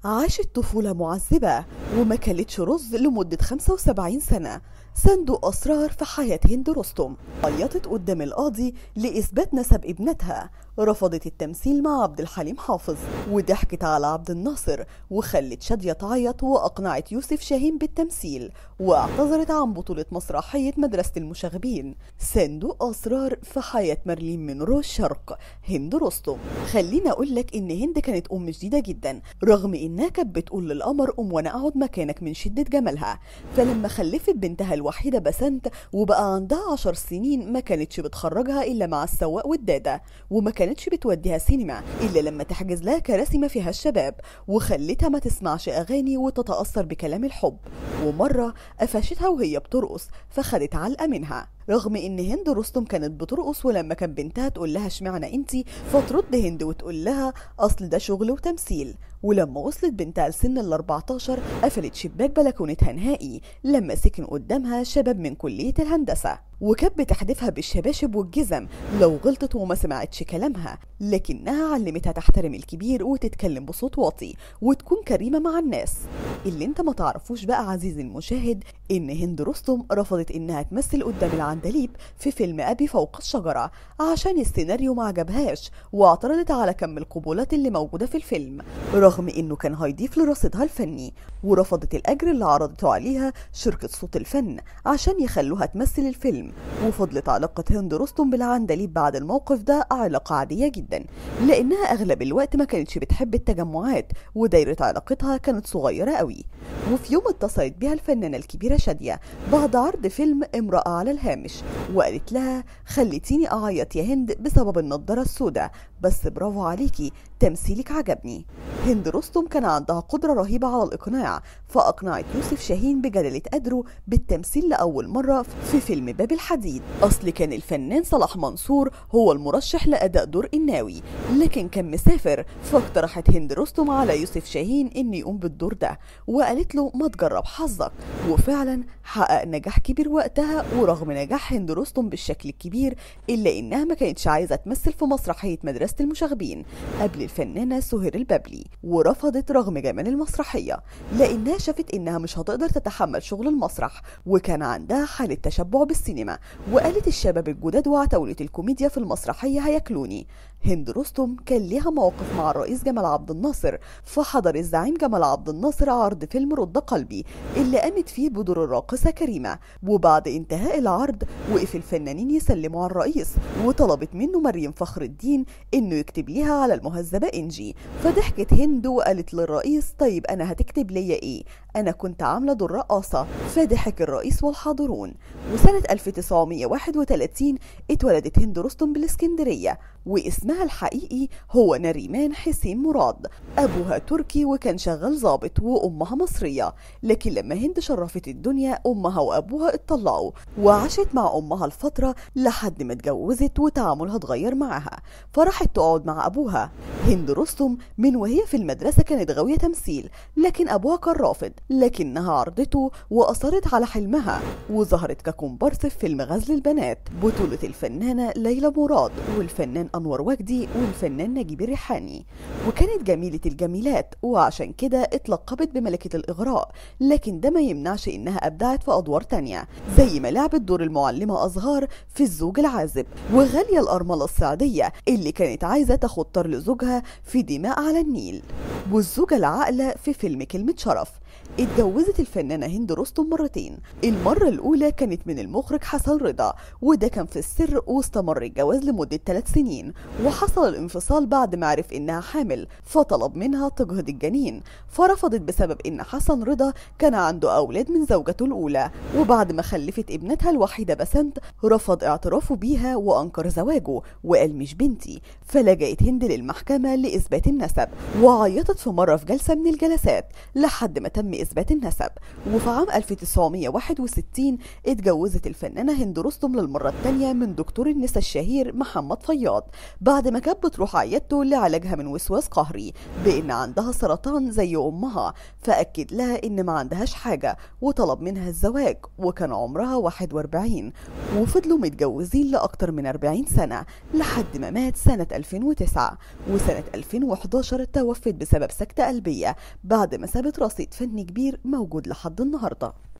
عاشت طفولة معذبة وما كلتش رز لمدة 75 سنة صندوق أسرار في حياة هند رستم عيطت قدام القاضي لإثبات نسب ابنتها رفضت التمثيل مع عبد الحليم حافظ وضحكت على عبد الناصر وخلت شادية تعيط وأقنعت يوسف شاهين بالتمثيل واعتذرت عن بطولة مسرحية مدرسة المشاغبين صندوق أسرار في حياة مرلين منرو الشرق هند رستم خليني أقول لك إن هند كانت أم جديدة جدا رغم إنها كانت بتقول للقمر قوم وأنا أقعد مكانك من شدة جمالها فلما خلفت بنتها الوحيدة بسنت وبقى عندها عشر سنين ما كانتش بتخرجها إلا مع السواق والدادة وما كانتش بتوديها سينما إلا لما تحجز لها كراسي ما فيها الشباب وخلتها ما تسمعش أغاني وتتأثر بكلام الحب ومرة قفشتها وهي بترقص فخدت علقة منها رغم ان هند رستم كانت بترقص ولما كان بنتها تقول لها اشمعنى انتي فترد هند وتقول لها اصل ده شغل وتمثيل ولما وصلت بنتها لسن ال 14 قفلت شباك بلكونتها نهائي لما سكن قدامها شباب من كلية الهندسة وكانت بتحدفها بالشباشب والجزم لو غلطت وما سمعتش كلامها لكنها علمتها تحترم الكبير وتتكلم بصوت واطي وتكون كريمة مع الناس اللي انت ما تعرفوش بقى عزيزي المشاهد ان هند رستم رفضت انها تمثل قدام العندليب في فيلم ابي فوق الشجرة عشان السيناريو ما عجبهاش واعترضت على كم القبولات اللي موجودة في الفيلم رغم انه كان هيضيف لرصيدها الفني ورفضت الاجر اللي عرضته عليها شركة صوت الفن عشان يخلوها تمثل الفيلم وفضلت علاقة هند رستم بالعندليب بعد الموقف ده علاقة عادية جدا لانها اغلب الوقت ما كانتش بتحب التجمعات ودايرة علاقتها كانت صغيرة قوي وفي يوم اتصلت بها الفنانة الكبيرة شادية بعد عرض فيلم امرأة على الهامش وقالت لها خليتيني اعيط يا هند بسبب النضارة السوداء بس برافو عليكي تمثيلك عجبني هند رستم كان عندها قدرة رهيبة على الإقناع فأقنعت يوسف شاهين بجلالة قدره بالتمثيل لأول مرة في فيلم باب الحديد أصل كان الفنان صلاح منصور هو المرشح لأداء دور الناوي لكن كان مسافر فاقترحت هند رستم على يوسف شاهين إنه يقوم بالدور ده وقالت له ما تجرب حظك وفعلا حقق نجاح كبير وقتها ورغم نجاح هند رستم بالشكل الكبير إلا إنها ما كانتش عايزة تمثل في مسرحية مدرسة المشاغبين قبل الفنانة سهير البابلي ورفضت رغم جمال المسرحية لأنها شافت إنها مش هتقدر تتحمل شغل المسرح وكان عندها حالة تشبع بالسينما وقالت الشباب الجداد وعتاولة الكوميديا في المسرحية هياكلوني هند رستم كان ليها مواقف مع الرئيس جمال عبد الناصر فحضر الزعيم جمال عبد الناصر عرض فيلم رد قلبي اللي قامت فيه بدور الراقصة كريمة وبعد انتهاء العرض وقف الفنانين يسلموا على الرئيس وطلبت منه مريم فخر الدين انه يكتب ليها على المهذبة انجي فضحكت هند وقالت للرئيس طيب انا هتكتب ليا ايه انا كنت عاملة دور رقاصة فضحك الرئيس والحاضرون وسنة 1931 اتولدت هند رستم بالاسكندرية واسمها الحقيقي هو نريمان حسين مراد أبوها تركي وكان شغال ظابط وأمها مصرية لكن لما هند شرفت الدنيا أمها وأبوها اتطلقوا وعاشت مع أمها الفترة لحد ما اتجوزت وتعاملها اتغير معاها فراحت تقعد مع أبوها هند رستم من وهي في المدرسة كانت غاوية تمثيل لكن أبوها كان رافض لكنها عرضته وأصرت على حلمها وظهرت ككومبارس في فيلم غزل البنات بطولة الفنانة ليلى مراد والفنان أنور وجدي والفنان نجيب الريحاني وكانت جميلة الجميلات وعشان كده اتلقبت بملكة الإغراء لكن ده ما يمنعش إنها أبدعت في أدوار تانية زي ما لعبت دور المعلمة أزهار في الزوج العازب وغالية الأرملة السعدية اللي كانت عايزة تاخد طار لزوجها في دماء على النيل والزوجة العاقلة في فيلم كلمة شرف اتجوزت الفنانة هند رستم مرتين المرة الأولى كانت من المخرج حسن رضا وده كان في السر واستمر الجواز لمدة ثلاث سنين وحصل الانفصال بعد ما عرف إنها حامل فطلب منها تجهض الجنين فرفضت بسبب إن حسن رضا كان عنده أولاد من زوجته الأولى وبعد ما خلفت ابنتها الوحيدة بسنت رفض اعترافه بيها وأنكر زواجه وقال مش بنتي فلجأت هند للمحكمة لإثبات النسب وعيطت في مرة في جلسة من الجلسات لحد ما تم لإثبات النسب وفي عام 1961 اتجوزت الفنانة هند رستم للمرة الثانية من دكتور النساء الشهير محمد فياض بعد ما كانت بتروح عيادته لعلاجها من وسواس قهري بإن عندها سرطان زي أمها فأكد لها إن ما عندهاش حاجة وطلب منها الزواج وكان عمرها 41 وفضلوا متجوزين لأكتر من 40 سنة لحد ما مات سنة 2009 وسنة 2011 توفت بسبب سكتة قلبية بعد ما سابت رصيد فني كبير موجود لحد النهارده